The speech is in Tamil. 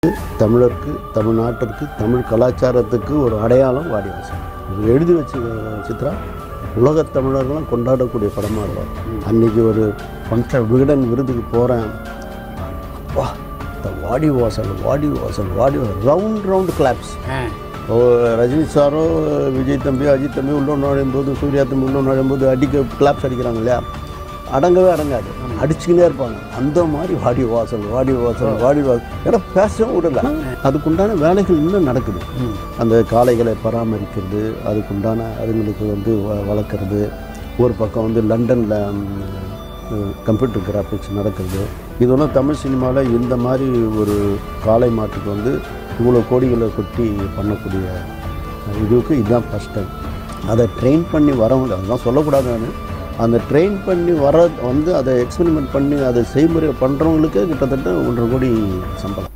தமிழருக்கு தமிழ்நாட்டிற்கு தமிழ் கலாச்சாரத்துக்கு ஒரு அடையாளம் வாடிவாசல் இது எழுதி வச்ச சித்ரா உலகத் தமிழர்களும் கொண்டாடக்கூடிய படமாக இருக்கும் அன்னைக்கு ஒரு ஃபங்க்ஷன் விகடன் விருதுக்கு போகிறேன் வா இந்த வாடி வாசல் வாடி வாசல் வாடி ரவுண்ட் ரவுண்ட் கிளாப்ஸ் ஆ ஓ ரஜினி சாரோ விஜய் தம்பி அஜித் தம்பி உள்ள நுழையும் போது சூர்யா தம்பி உள்ள நுழையும் போது அடிக்க கிளாப்ஸ் அடிக்கிறாங்க இல்லையா அடங்கவே அடங்காது அடிச்சுக்கினே இருப்பாங்க அந்த மாதிரி வாடி வாசல் வாடி வாசல் வாடி வாசல் ஏன்னா பேசவும் விடல அதுக்குண்டான வேலைகள் இன்னும் நடக்குது அந்த காளைகளை பராமரிக்கிறது அதுக்குண்டான அதுங்களுக்கு வந்து வ- வளர்க்குறது ஒரு பக்கம் வந்து லண்டனில் கம்ப்யூட்டர் கிராஃபிக்ஸ் நடக்குது இதெல்லாம் தமிழ் சினிமாவில் இந்த மாதிரி ஒரு காளை மாட்டுக்கு வந்து இவ்வளோ கோடிகளை கொட்டி பண்ணக்கூடிய இதுக்கு இதுதான் ஃபஸ்ட் டைம் அதை ட்ரெயின் பண்ணி வரவங்க அதெல்லாம் சொல்லக்கூடாது நான் அந்த ட்ரெயின் பண்ணி வர வந்து அதை எக்ஸ்பெரிமெண்ட் பண்ணி அதை செய்முறை பண்ணுறவங்களுக்கே கிட்டத்தட்ட ஒன்றரை கோடி சம்பளம்